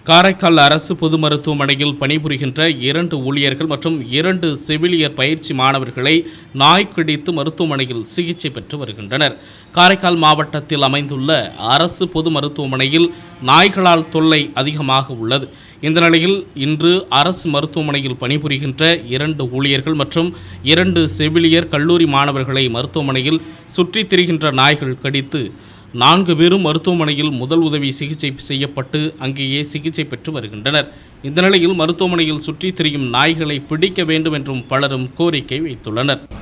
காரைக்கால் அரசு பொது மருத்துவமனையில் பணிபுரிகின்ற இரண்டு ஊழியர்கள் மற்றும் இரண்டு செவிலியர் பயிற்சி மாணவர்களை நாய் கடித்து மருத்துவமனையில் சிகிச்சை பெற்று வருகின்றனர் காரைக்கால் மாவட்டத்தில் அமைந்துள்ள அரசு பொது மருத்துவமனையில் நாய்களால் தொல்லை அதிகமாக உள்ளது இந்த நிலையில் இன்று அரசு மருத்துவமனையில் பணிபுரிகின்ற இரண்டு ஊழியர்கள் மற்றும் இரண்டு செவிலியர் கல்லூரி மாணவர்களை மருத்துவமனையில் சுற்றித் திரிகின்ற நாய்கள் கடித்து நான்கு பேரும் மருத்துவமனையில் முதல் உதவி சிகிச்சை செய்யப்பட்டு அங்கேயே சிகிச்சை பெற்று வருகின்றனர் இந்த நிலையில் மருத்துவமனையில் சுற்றித் திரியும் நாய்களை பிடிக்க வேண்டும் என்றும் பலரும் கோரிக்கை வைத்துள்ளனர்